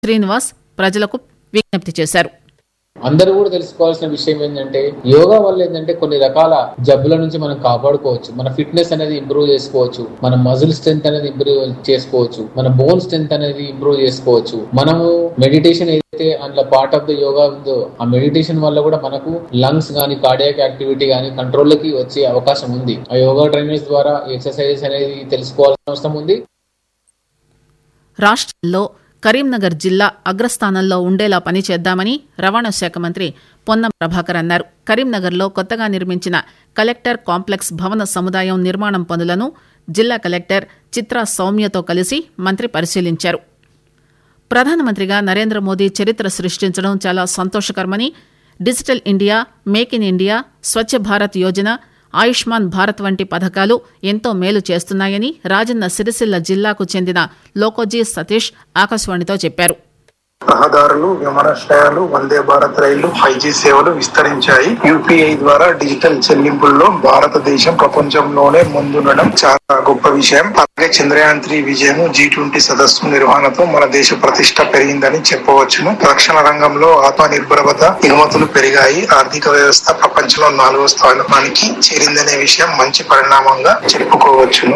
శ్రీనివాస్ ప్రజలకు విజ్ఞప్తి చేశారు అందరూ కూడా తెలుసుకోవాల్సిన విషయం ఏంటంటే యోగా వల్ల ఏంటంటే కొన్ని రకాల జబ్బుల నుంచి మనం కాపాడుకోవచ్చు మన ఫిట్నెస్ అనేది ఇంప్రూవ్ చేసుకోవచ్చు మన మజిల్ స్ట్రెంత్ అనేది ఇంప్రూవ్ చేసుకోవచ్చు మన బోన్ స్ట్రెంత్ అనేది ఇంప్రూవ్ చేసుకోవచ్చు మనము మెడిటేషన్ ఏదైతే అందులో పార్ట్ ఆఫ్ ద యోగా ఉందో ఆ మెడిటేషన్ వల్ల కూడా మనకు లంగ్స్ గానీ కార్డియాక్ యాక్టివిటీ గానీ కంట్రోల్లోకి వచ్చే అవకాశం ఉంది ఆ యోగా ట్రైనర్స్ ద్వారా ఎక్సర్సైజెస్ అనేది తెలుసుకోవాల్సిన అవసరం ఉంది రాష్ట్రంలో కరీంనగర్ జిల్లా అగ్రస్థానంలో ఉండేలా పనిచేద్దామని రవాణా శాఖ మంత్రి పొన్నం ప్రభాకర్ అన్నారు కరీంనగర్లో కొత్తగా నిర్మించిన కలెక్టర్ కాంప్లెక్స్ భవన సముదాయం నిర్మాణం పనులను జిల్లా కలెక్టర్ చిత్రా సౌమ్యతో కలిసి మంత్రి పరిశీలించారు ప్రధానమంత్రిగా నరేంద్ర మోదీ చరిత్ర సృష్టించడం చాలా సంతోషకరమని digital India make in India Swachh Bharat Yojana Ayushman Bharat వంటి పథకాలు ఎంతో మేలు చేస్తున్నాయని రాజన్న సిరిసిల్ల జిల్లాకు చెందిన లోకోజీ సతీష్ ఆకాశవాణితో చెప్పారు రహదారులు విమానాశ్రయాలు వందే భారత్ రైళ్లు ఫైవ్ జీ సేవలు విస్తరించాయి యూపీఐ ద్వారా డిజిటల్ చెల్లింపుల్లో భారతదేశం ప్రపంచంలోనే ముందుండడం చాలా గొప్ప విషయం అలాగే చంద్రయాన్ త్రీ విజయం జీ ట్వంటీ సదస్సు నిర్వహణతో మన దేశ ప్రతిష్ట పెరిగిందని చెప్పవచ్చును రక్షణ రంగంలో ఆత్మనిర్భరత ఎగుమతులు పెరిగాయి ఆర్థిక వ్యవస్థ ప్రపంచంలో నాలుగో స్థానానికి చేరిందనే విషయం మంచి పరిణామంగా చెప్పుకోవచ్చును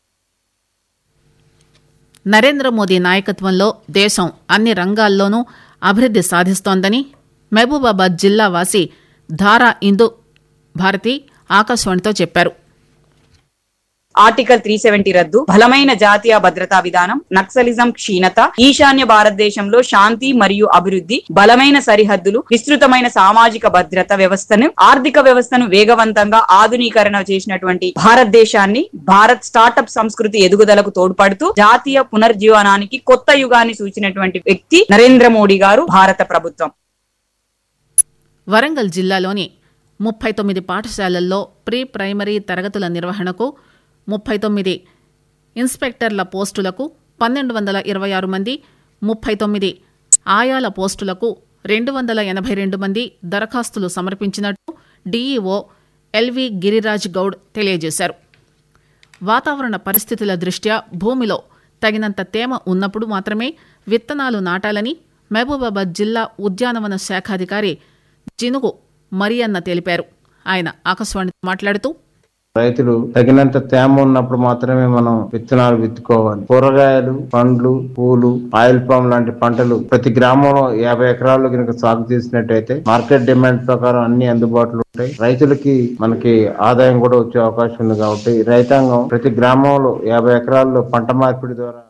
నరేంద్ర మోదీ నాయకత్వంలో దేశం అన్ని రంగాల్లోనూ అభివృద్ది సాధిస్తోందని మహబూబాబాద్ జిల్లా వాసి ధారా ఇందు భారతి ఆకాశవాణితో చెప్పారు ఆర్టికల్ త్రీ సెవెంటీ రద్దు బలమైన జాతీయ భద్రతా విధానం నక్సలిజం క్షీణత ఈశాన్య భారతదేశంలో శాంతి మరియు అభివృద్ధి బలమైన సరిహద్దులు విస్తృతమైన సామాజిక భద్రత వ్యవస్థను ఆర్థిక వ్యవస్థను వేగవంతంగా ఆధునీకరణ చేసినటువంటి భారతదేశాన్ని భారత్ స్టార్టప్ సంస్కృతి ఎదుగుదలకు తోడ్పడుతూ జాతీయ పునర్జీవనానికి కొత్త యుగాన్ని సూచినటువంటి వ్యక్తి నరేంద్ర మోడీ గారు భారత ప్రభుత్వం వరంగల్ జిల్లాలోని ముప్పై తొమ్మిది పాఠశాలల్లో ప్రీ ప్రైమరీ తరగతుల నిర్వహణకు ముప్పై తొమ్మిది ఇన్స్పెక్టర్ల పోస్టులకు పన్నెండు వందల ఇరవై ఆరు మంది ముప్పై తొమ్మిది ఆయాల పోస్టులకు రెండు వందల ఎనభై రెండు మంది దరఖాస్తులు సమర్పించినట్టు డీఈఓ ఎల్వి గిరిరాజ్ గౌడ్ తెలియజేశారు వాతావరణ పరిస్థితుల దృష్ట్యా భూమిలో తగినంత తేమ ఉన్నప్పుడు మాత్రమే విత్తనాలు నాటాలని మహబూబాబాద్ జిల్లా ఉద్యానవన శాఖాధికారి జినుగు మరియన్న తెలిపారు ఆయన ఆకాశవాణితో మాట్లాడుతూ రైతులు తగినంత తేమ ఉన్నప్పుడు మాత్రమే మనం విత్తనాలు విత్తుకోవాలి కూరగాయలు పండ్లు పూలు ఆయిల్ పామ్ లాంటి పంటలు ప్రతి గ్రామంలో యాభై ఎకరాల్లో కనుక సాగు చేసినట్టయితే మార్కెట్ డిమాండ్ ప్రకారం అన్ని అందుబాటులో ఉంటాయి రైతులకి మనకి ఆదాయం కూడా వచ్చే అవకాశం ఉంది కాబట్టి రైతాంగం ప్రతి గ్రామంలో యాభై ఎకరాల్లో పంట మార్పిడి ద్వారా